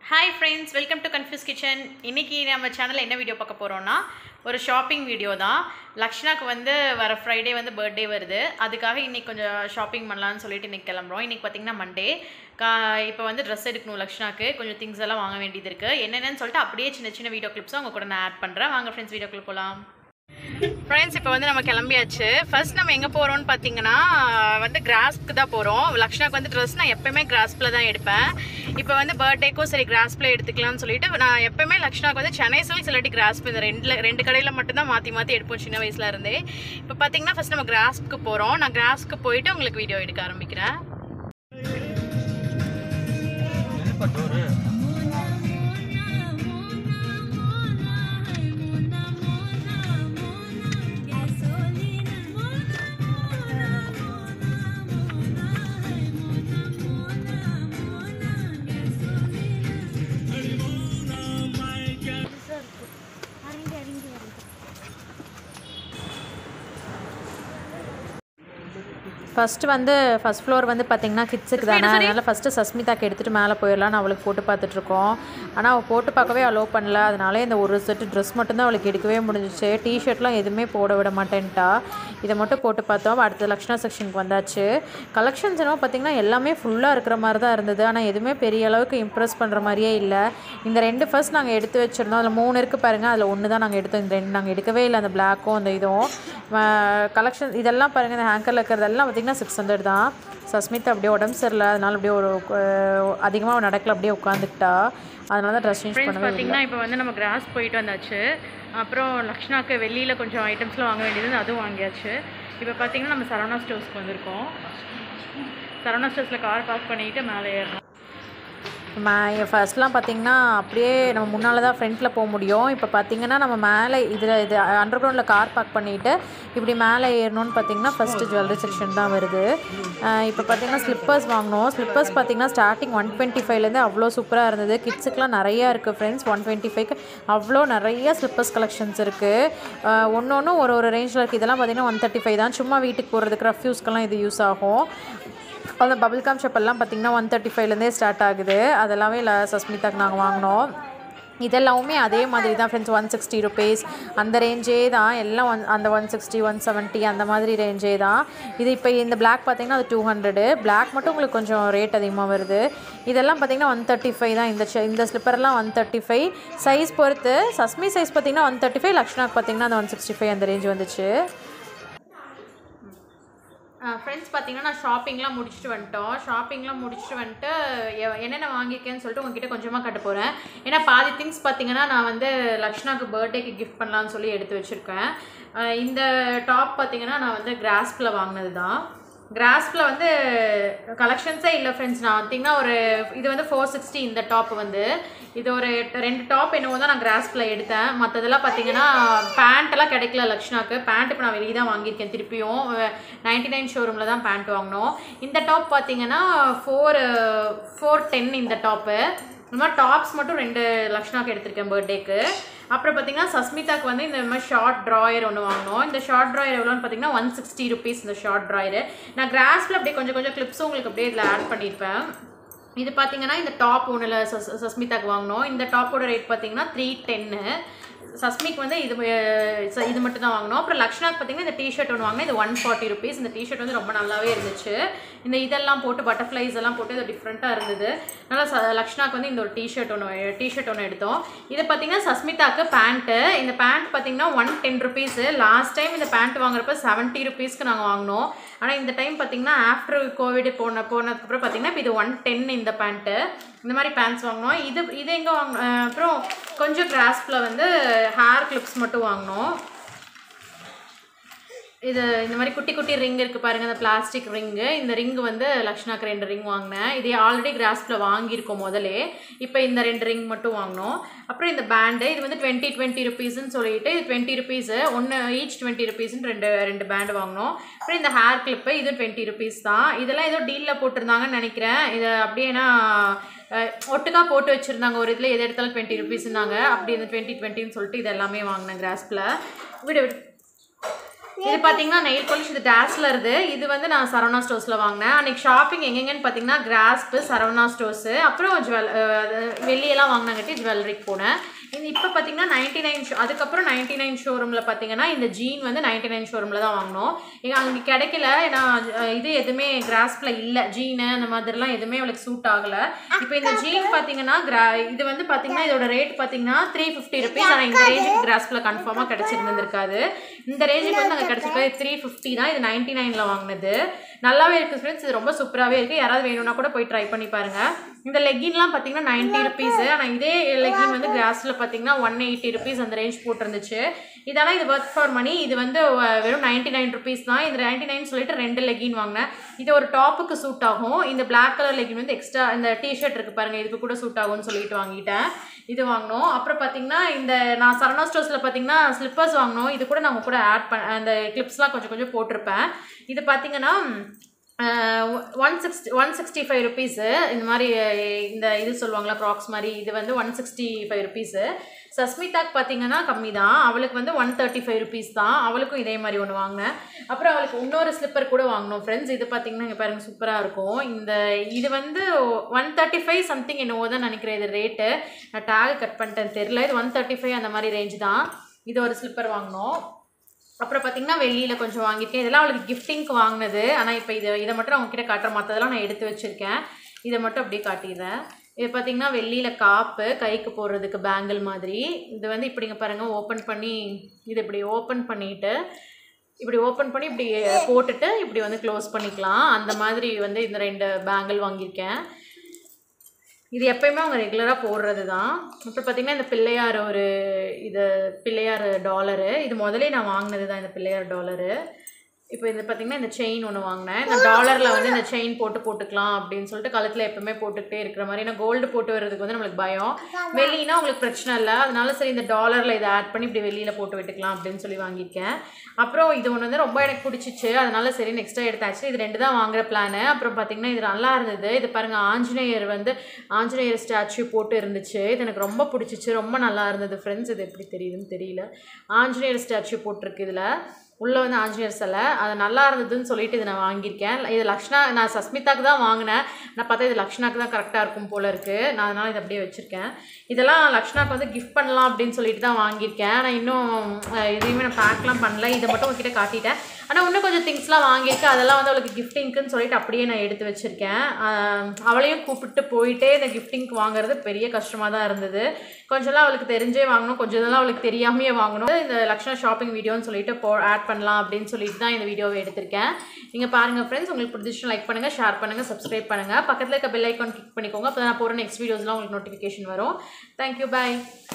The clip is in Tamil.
hi friends welcome to confuse kitchen இன்றைக்கி நம்ம சேனலில் என்ன வீடியோ பார்க்க போகிறோன்னா ஒரு ஷாப்பிங் வீடியோ தான் லக்ஷ்னாக்கு வந்து வர ஃப்ரைடே வந்து பர்த்டே வருது அதுக்காக இன்றைக்கி கொஞ்சம் ஷாப்பிங் பண்ணலான்னு சொல்லிட்டு இன்றைக்கி கிளம்புறோம் இன்றைக்கி பார்த்திங்கன்னா மண்டே கா இப்போ வந்து ட்ரெஸ் எடுக்கணும் லக்ஷ்னாக்கு கொஞ்சம் திங்ஸ் எல்லாம் வாங்க வேண்டியது இருக்குது என்னென்னு சொல்லிட்டு அப்படியே சின்ன சின்ன வீடியோ கிளிப்ஸும் உங்கள் கூட நான் ஆட் பண்ணுறேன் வாங்க ஃப்ரெண்ட்ஸ் வீடியோக்குள்ள போகலாம் ஃப்ரெண்ட்ஸ் இப்போ வந்து நம்ம கிளம்பியாச்சு ஃபர்ஸ்ட் நம்ம எங்கே போகிறோம்னு பார்த்தீங்கன்னா வந்து கிராஸ்க்கு தான் போகிறோம் லக்ஷ்னாக்கு வந்து ட்ரெஸ் நான் எப்பயுமே கிராஸ்பில் தான் எடுப்பேன் இப்போ வந்து பர்த்டேக்கும் சரி கிராஸ்பில் எடுத்துக்கலாம்னு சொல்லிட்டு நான் எப்பயுமே லக்ஷ்னாக்கு வந்து சென்னை சில்க்ஸ் இல்லாட்டி கிராஸ்ப் இந்த ரெண்டில் ரெண்டு கடையில் மட்டும்தான் மாற்றி மாற்றி எடுப்போம் சின்ன வயசுல இருந்தே இப்போ பார்த்தீங்கன்னா ஃபர்ஸ்ட் நம்ம கிராஸ்க்கு போகிறோம் நான் கிராஸ்க்கு போயிட்டு உங்களுக்கு வீடியோ எடுக்க ஆரம்பிக்கிறேன் ஃபஸ்ட்டு வந்து ஃபஸ்ட் ஃப்ளோர் வந்து பார்த்தீங்கன்னா கிட்ஸுக்கு தானே அதனால் ஃபஸ்ட்டு சஸ்மிதாக்கு எடுத்துகிட்டு மேலே போயிடலான்னு அவளுக்கு போட்டு பார்த்துட்ருக்கோம் ஆனால் அவள் போட்டு பார்க்கவே அலோவ் பண்ணல அதனால இந்த ஒரு செட்டு ட்ரெஸ் மட்டும்தான் அவளுக்கு எடுக்கவே முடிஞ்சிச்சு டிஷர்ட்லாம் எதுவுமே போட விட மாட்டேன்ட்டா இதை மட்டும் போட்டு பார்த்தோம் அடுத்த லக்ஷ்ணா செக்ஷனுக்கு வந்தாச்சு கலெக்ஷன்ஸ் என்னவோ பார்த்திங்கன்னா எல்லாமே ஃபுல்லாக இருக்கிற மாதிரி தான் இருந்தது ஆனால் எதுவுமே பெரிய அளவுக்கு இம்ப்ரெஸ் பண்ணுற மாதிரியே இல்லை இந்த ரெண்டு ஃபர்ஸ்ட் நாங்கள் எடுத்து வச்சுருந்தோம் அதில் மூணு இருக்குது பாருங்கள் அதில் ஒன்று தான் நாங்கள் எடுத்தோம் இந்த ரெண்டு நாங்கள் எடுக்கவே இல்லை அந்த பிளாக்கும் அந்த இதுவும் கலெக்ஷன் இதெல்லாம் பாருங்கள் இந்த ஹேங்கரில் இருக்கிறதெல்லாம் பார்த்திங்கன்னா சிக்ஸ் ஹண்ட்ரட் தான் சஸ்மித் அப்படியே உடம்பு சரியில்லை அதனால அப்படியே ஒரு அதிகமாக நடக்கல அப்படியே உட்காந்துக்கிட்டா அதனால தான் ட்ரெஸ் சேஞ்ச் ஃப்ரெண்ட்ஸ் பண்ணவே இல்லை பார்த்தீங்கன்னா இப்போ வந்து நம்ம கிராஸ் போயிட்டு வந்தாச்சு அப்புறம் லக்ஷ்னாக்கு வெளியில் கொஞ்சம் ஐட்டம்ஸ்லாம் வாங்க வேண்டியது இருந்தது, அதுவும் வாங்கியாச்சு இப்போ பார்த்தீங்கன்னா நம்ம சரவணா ஸ்டோர்ஸ்க்கு வந்திருக்கோம் சரவணா ஸ்டோர்ஸில் கார் பார்க் பண்ணிட்டு மேலே ஏறணும் மே ஃபர்ஸ்ட்லாம் பார்த்தீங்கன்னா அப்படியே நம்ம முன்னால் தான் ஃப்ரண்ட்டில் போக முடியும் இப்போ பார்த்தீங்கன்னா நம்ம மேலே இதில் இது அண்டர் கிரவுண்டில் கார் பார்க் பண்ணிவிட்டு இப்படி மேலே ஏறணும்னு பார்த்தீங்கன்னா ஃபஸ்ட்டு ஜுவல்லரி செக்ஷன் தான் வருது அஹ் இப்போ பார்த்தீங்கன்னா ஸ்லிப்பர்ஸ் வாங்கினோம் ஸ்லிப்பர்ஸ் பார்த்தீங்கன்னா ஸ்டார்டிங் ஒன் டுவெண்ட்டி ஃபைவ்லேருந்து அவ்வளோ சூப்பராக இருந்தது கிட்ஸுக்குலாம் நிறையா இருக்குது ஃப்ரெண்ட்ஸ் ஒன் டுவெண்ட்டி ஃபைவ்க்கு அவ்வளோ நிறைய ஸ்லிப்பர்ஸ் கலெக்ஷன்ஸ் இருக்குது ஒன்று ஒன்று ஒரு ஒரு ரேஞ்சில் இருக்குது இதெல்லாம் பார்த்தீங்கன்னா ஒன் தேர்ட்டி ஃபைவ் தான் சும்மா வீட்டுக்கு போகிறதுக்கு ரஃப் யூஸ்க்கெல்லாம் இது யூஸ் ஆகும் அந்த பபிள் காம் செப்பல்லாம் பார்த்திங்கன்னா ஒன் தேர்ட்டி ஃபைவ்லேருந்தே ஸ்டார்ட் ஆகுது அதெல்லாமே ல சஸ்மிதாக்கு நாங்கள் வாங்கினோம் இதெல்லாமே அதே மாதிரி தான் ஃப்ரெண்ட்ஸ் ஒன் சிக்ஸ்டி ருபீஸ் அந்த ரேஞ்சே தான் எல்லாம் ஒன் அந்த ஒன் சிக்ஸ்டி ஒன் செவன்ட்டி அந்த மாதிரி ரேஞ்சே தான் இது இப்போ இந்த பிளாக் பார்த்தீங்கன்னா அது டூ ஹண்ட்ரடு பிளாக் மட்டும் உங்களுக்கு கொஞ்சம் ரேட் அதிகமாக வருது இதெல்லாம் பார்த்தீங்கன்னா ஒன் தேர்ட்டி ஃபைவ் தான் இந்த ஷ- இந்த ஸ்லிப்பர்லாம் ஒன் தேர்ட்டி ஃபைவ் சைஸ் பொறுத்து சஸ்மி சைஸ் பார்த்தீங்கன்னா ஒன் தேர்ட்டி ஃபைவ் லக்ஷ்னாக்கு பார்த்தீங்கன்னா அந்த ஒன் சிக்ஸ்டி ஃபைவ் அந்த ரேஞ்ச் வந்துச்சு ஃப்ரெண்ட்ஸ் பார்த்தீங்கன்னா நான் ஷாப்பிங்லாம் முடிச்சுட்டு வந்துட்டோம் ஷாப்பிங்லாம் முடிச்சுட்டு வந்துட்டு எ- என்னென்ன வாங்கியிருக்கேன்னு சொல்லிட்டு உங்ககிட்ட கொஞ்சமாக கட்ட போகிறேன் ஏன்னா பாதி திங்ஸ் பார்த்தீங்கன்னா நான் வந்து லக்ஷ்னாக்கு பர்த்டேக்கு கிஃப்ட் பண்ணலான்னு சொல்லி எடுத்து வச்சுருக்கேன் அஹ் இந்த டாப் பார்த்தீங்கன்னா நான் வந்து கிராஸ்பில் வாங்கினது தான் கிராஸ்பில் வந்து கலெக்ஷன்ஸே இல்லை ஃப்ரெண்ட்ஸ் நான் பார்த்தீங்கன்னா ஒரு இது வந்து ஃபோர் சிக்ஸ்டி இந்த டாப் வந்து இது ஒரு ரெண்டு டாப் என்னவோ தான் நான் கிராஸ்பில் எடுத்தேன் மற்றதெல்லாம் பார்த்தீங்கன்னா பேண்ட் எல்லாம் கிடைக்கல லக்ஷ்னாக்கு பேண்ட் இப்போ நான் வெளியே தான் வாங்கியிருக்கேன் திருப்பியும் நைன்டி நைன் ஷோரூமில் தான் பேண்ட் வாங்கினோம் இந்த டாப் பார்த்தீங்கன்னா ஃபோர் ஃபோர் டென் இந்த டாப்பு இந்த மாதிரி டாப்ஸ் மட்டும் ரெண்டு லக்ஷ்னாக்கு எடுத்திருக்கேன் பர்த்டேக்கு அப்புறம் பார்த்தீங்கன்னா சஸ்மிதாக்கு வந்து இந்த மாதிரி ஷார்ட் ட்ராயர் ஒன்று வாங்கினோம் இந்த ஷார்ட் ட்ராயர் எவ்வளோன்னு பார்த்தீங்கன்னா ஒன் சிக்ஸ்டி ருபீஸ் இந்த ஷார்ட் ட்ராயர் நான் கிராஸில் அப்படியே கொஞ்சம் கொஞ்சம் கிளிப்ஸும் உங்களுக்கு அப்படியே இதில் ஆட் பண்ணியிருப்பேன் இது பார்த்தீங்கன்னா இந்த டாப் ஒன்றில் சஸ் சஸ்மிதாக்கு வாங்கினோம் இந்த டாப்போட ரேட் பார்த்தீங்கன்னா த்ரீ டென்னு சஸ்மிக்கு வந்து இது அஹ், ச- இது மட்டும் தான் வாங்கினோம் அப்புறம் லக்ஷ்னாக்கு பார்த்தீங்கன்னா இந்த டிஷர்ட் ஒன்று வாங்கினேன் இது ஒன் ஃபார்ட்டி ருபீஸ் இந்த டிஷர்ட் வந்து ரொம்ப நல்லாவே இருந்துச்சு இந்த இதெல்லாம் போட்டு பட்டர்ஃப்ளைஸ் எல்லாம் போட்டு இது டிஃப்ரெண்ட்டாக இருந்தது நல்லா ச லக்ஷ்னாக்கு வந்து இந்த ஒரு டிஷர்ட் ஒன்று டிஷர்ட் ஒன்று எடுத்தோம் இது பார்த்தீங்கன்னா சஸ்மிதாக்கு பேண்ட்டு இந்த பேண்ட் பார்த்தீங்கன்னா one ten rupees last time இந்த பேண்ட் வாங்குறப்ப செவன்ட்டி ருபீஸ்க்கு நாங்கள் வாங்கினோம் ஆனால் இந்த டைம் பார்த்தீங்கன்னா ஆஃப்டர் கோவிட் போன போனதுக்கப்புறம் பார்த்தீங்கன்னா இப்போ இது ஒன் டென் இந்த பேண்ட்டு இந்த மாதிரி பேண்ட்ஸ் வாங்கினோம் இது இது எங்கே வாங்க அஹ் அப்புறம் கொஞ்சம் கிராஸ்பில் வந்து ஹேர் கிளிப்ஸ் மட்டும் வாங்கினோம் இது இந்த மாதிரி குட்டி குட்டி ரிங் இருக்குது பாருங்கள் இந்த பிளாஸ்டிக் ரிங்கு இந்த ரிங் வந்து லக்ஷ்னாக்கு ரெண்டு ரிங் வாங்கினேன் இதே ஆல்ரெடி கிராஸில் வாங்கியிருக்கோம் முதலே இப்போ இந்த ரெண்டு ரிங் மட்டும் வாங்கினோம் அப்புறம் இந்த பேண்டு இது வந்து டுவெண்ட்டி டுவெண்ட்டி ருபீஸ்ன்னு சொல்லிட்டு இது டுவெண்ட்டி ருபீஸு ஒன்று ஈச் டுவெண்ட்டி ருபீஸ்ன்னு ரெண்டு ரெண்டு பேண்டு வாங்கினோம் அப்புறம் இந்த ஹேர் கிளிப்பு இது டுவெண்ட்டி ருபீஸ் தான் இதெல்லாம் ஏதோ டீலில் போட்டிருந்தாங்கன்னு நினைக்கிறேன் இது அப்படியேனா அஹ், ஒட்டுக்கா போட்டு வச்சுருந்தாங்க ஒரு இதில் எது எடுத்தாலும் டுவெண்ட்டி ருபீஸ்னாங்க அப்படி இந்த டுவெண்ட்டி டுவெண்ட்டின்னு சொல்லிட்டு இது எல்லாமே வாங்கினேன் கிராஸ்பில் விடு விடு இது பார்த்தீங்கன்னா நெயில் பாலிஷ் இது டேஸ்லருது இது வந்து நான் சரவணா ஸ்டோர்ஸில் வாங்கினேன் அன்றைக்கி ஷாப்பிங் எங்கெங்கன்னு பார்த்தீங்கன்னா கிராஸ்ப்பு சரவணா ஸ்டோர்ஸு அப்புறம் ஜுவல் வெள்ளியெல்லாம் வாங்கினாங்கட்டி ஜுவல்லரிக்கு போனேன் இது இப்போ பார்த்தீங்கன்னா நைன்டி நைன் ஷோ அதுக்கப்புறம் நைன்டி நைன் ஷோரூமில் பார்த்தீங்கன்னா இந்த ஜீன் வந்து நைன்டி நைன் ஷோரூமில் தான் வாங்கினோம் எங்க அங்கே கிடைக்கல ஏன்னா அஹ், இது எதுவுமே கிராஸ்பில் இல்லை ஜீனு அந்த மாதிரிலாம் எதுவுமே அவளுக்கு சூட் ஆகலை இப்போ இந்த ஜீன் பார்த்தீங்கன்னா கிரா இது வந்து பார்த்தீங்கன்னா இதோட ரேட் பார்த்தீங்கன்னா த்ரீ ஃபிஃப்டி ருபீஸ் ஆனால் இந்த ரேஞ்சுக்கு கிராஸ்பில் கன்ஃபார்மாக கிடச்சிருந்துருக்காது இந்த ரேஞ்சுக்கு வந்து நாங்கள் கிடச்சிருக்காது த்ரீ ஃபிஃப்டி தான் இது நைன்டி நைனில் வாங்கினது நல்லாவே இருக்குது ஃப்ரெண்ட்ஸ் இது ரொம்ப சூப்பராகவே இருக்குது யாராவது வேணும்னா கூட போய் ட்ரை பண்ணி பாருங்கள் இந்த லெக்கின்லாம் பார்த்தீங்கன்னா நைன்ட்டி ருபீஸு ஆனால் இதே லெக்கின் வந்து கிராஸில் பார்த்தீங்கன்னா ஒன் எயிட்டி ருபீஸ் அந்த ரேஞ்ச் போட்டிருந்துச்சு இதெல்லாம் இது ஒர்க் ஃபார் மணி இது வந்து வ- வெறும் நைன்ட்டி நைன் ருபீஸ் தான் இது நைன்ட்டி நைன் சொல்லிட்டு ரெண்டு லெகின் வாங்கினேன் இது ஒரு டாப்புக்கு சூட் ஆகும் இந்த Black கலர் லெகின் வந்து எக்ஸ்ட்ரா இந்த டிஷர்ட் இருக்குது பாருங்கள் இதுக்கு கூட சூட் ஆகும்னு சொல்லிட்டு வாங்கிட்டேன் இது வாங்கினோம் அப்புறம் பார்த்தீங்கன்னா இந்த நான் சரணா ஸ்டோர்ஸில் பார்த்தீங்கன்னா ஸ்லிப்பர்ஸ் வாங்கினோம் இது கூட நான் உங்க கூட ஆட் பண்ண அந்த கிளிப்ஸ்லாம் கொஞ்சம் கொஞ்சம் போட்டிருப்பேன் இது பார்த்தீங்கன்னா one sixty one sixty five rupees இந்த மாதிரி அஹ், இந்த இது சொல்லுவாங்களா ப்ராக்ஸ் மாதிரி இது வந்து ஒன் சிக்ஸ்டி ஃபைவ் ருபீஸு சஸ்மிதாக்கு பார்த்தீங்கன்னா கம்மி தான் அவளுக்கு வந்து ஒன் தேர்ட்டி ஃபைவ் ருபீஸ் தான் அவளுக்கும் இதே மாதிரி ஒன்று வாங்கினேன் அப்புறம் அவளுக்கு இன்னொரு ஸ்லிப்பர் கூட வாங்கினோம் ஃப்ரெண்ட்ஸ் இது பார்த்தீங்கன்னா இங்கே பாருங்க சூப்பராக இருக்கும் இந்த இது வந்து ஒன் தேர்ட்டி ஃபைவ் சம்திங் என்னவோ தான் நினைக்கிறேன் இது ரேட்டு நான் டேக் கட் பண்ணிட்டேன் தெரில இது ஒன் தேர்ட்டி ஃபைவ் அந்த மாதிரி ரேஞ்ச் தான் இது ஒரு ஸ்லிப்பர் வாங்கினோம் அப்புறம் பார்த்தீங்கன்னா வெளியில் கொஞ்சம் வாங்கியிருக்கேன் இதெல்லாம் அவளுக்கு கிஃப்டிங்க்கு வாங்கினது ஆனால் இப்போ இது இதை மட்டும் அவங்க கிட்ட காட்டுற மற்றதெல்லாம் நான் எடுத்து வச்சுருக்கேன் இதை மட்டும் அப்படியே காட்டிடுறேன் இது பார்த்தீங்கன்னா வெள்ளியில் காப்பு கைக்கு போடுறதுக்கு பேங்கிள் மாதிரி இது வந்து இப்படிங்க பாருங்கள் ஓப்பன் பண்ணி இது இப்படி ஓப்பன் பண்ணிட்டு இப்படி ஓப்பன் பண்ணி இப்படி போட்டுட்டு இப்படி வந்து க்ளோஸ் பண்ணிக்கலாம் அந்த மாதிரி வந்து இந்த ரெண்டு பேங்கிள் வாங்கியிருக்கேன் இது எப்பயுமே அவங்க ரெகுலராக போடுறது தான் அப்புறம் பார்த்தீங்கன்னா இந்த பிள்ளையார் ஒரு இது பிள்ளையார் டாலரு இது முதலே நான் வாங்கினது தான் இந்த பிள்ளையார் டாலரு இப்போ இது பார்த்தீங்கன்னா இந்த செயின் ஒன்று வாங்கினேன் இந்த டாலரில் வந்து இந்த செயின் போட்டு போட்டுக்கலாம் அப்படின்னு சொல்லிட்டு கழுத்தில் எப்பவுமே போட்டுக்கிட்டே இருக்கிற மாதிரி ஏன்னா கோல்டு போட்டு வர்றதுக்கு வந்து நம்மளுக்கு பயம் வெளியினா உங்களுக்கு பிரச்சனை இல்லை அதனால சரி இந்த டாலரில் இதை ஆட் பண்ணி இப்படி வெளியில் போட்டு விட்டுக்கலாம் அப்படின்னு சொல்லி வாங்கியிருக்கேன் அப்புறம் இது ஒன்று வந்து ரொம்ப எனக்கு பிடிச்சிச்சு அதனால சரி நெக்ஸ்ட்டாக எடுத்தாச்சு இது ரெண்டு தான் வாங்குற பிளானு அப்புறம் பார்த்தீங்கன்னா இது நல்லா இருந்தது இது பாருங்கள் ஆஞ்சநேயர் வந்து ஆஞ்சநேயர் ஸ்டாச்சு போட்டு இருந்துச்சு இது எனக்கு ரொம்ப பிடிச்சிச்சு ரொம்ப நல்லா இருந்தது ஃப்ரெண்ட்ஸ் இது எப்படி தெரியுதுன்னு தெரியல ஆஞ்சநேயர் ஸ்டாச்சு போட்டிருக்கு இதில் உள்ளே வந்து ஆஞ்சநேயர் சிலை அது நல்லா இருந்ததுன்னு சொல்லிட்டு இதை நான் வாங்கியிருக்கேன் இது லக்ஷ்னா நான் சஸ்மிதாக்கு தான் வாங்கினேன் நான் பார்த்தா இது லக்ஷ்னாக்கு தான் கரெக்டாக இருக்கும் போல இருக்குது நான் அதனால் இதை அப்படியே வச்சுருக்கேன் இதெல்லாம் லக்ஷ்னாக்கு வந்து கிஃப்ட் பண்ணலாம் அப்படின்னு சொல்லிட்டு தான் வாங்கியிருக்கேன் ஆனால் இன்னும் அஹ், எதையுமே நான் பேக்லாம் பண்ணல இதை மட்டும் உங்ககிட்ட காட்டிட்டேன் ஆனால் இன்னும் கொஞ்சம் திங்ஸ்லாம் வாங்கியிருக்கேன் அதெல்லாம் வந்து அவளுக்கு கிஃப்டிங்க்குன்னு சொல்லிட்டு அப்படியே நான் எடுத்து வச்சுருக்கேன் அஹ், அவளையும் கூப்பிட்டு போயிட்டே இந்த கிஃப்டிங்க்கு வாங்குறது பெரிய கஷ்டமாக தான் இருந்தது கொஞ்சம்லாம் அவளுக்கு தெரிஞ்சே வாங்கணும் கொஞ்சம் இதெல்லாம் அவளுக்கு தெரியாமையே வாங்கணும் இந்த லக்ஷ்னா ஷாப்பிங் வீடியோன்னு சொல்லிட்டு போ ஆட் பண்ணலாம் அப்படின்னு சொல்லிட்டு தான் இந்த வீடியோவை எடுத்திருக்கேன் நீங்கள் பாருங்கள் ஃப்ரெண்ட்ஸ் உங்களுக்கு பிடிச்சிச்சு லைக் பண்ணுங்கள் ஷேர் பண்ணுங்கள் சப்ஸ்கிரைப் பண்ணுங்கள் பக்கத்தில் இருக்க பெல் ஐக்கான் கிளிக் பண்ணிக்கோங்க அப்போ நான் போகிற நெக்ஸ்ட் வீடியோஸ்லாம் உங்களுக்கு நோட்டிஃபிகேஷன் வரும் தேங்க்யூ பாய்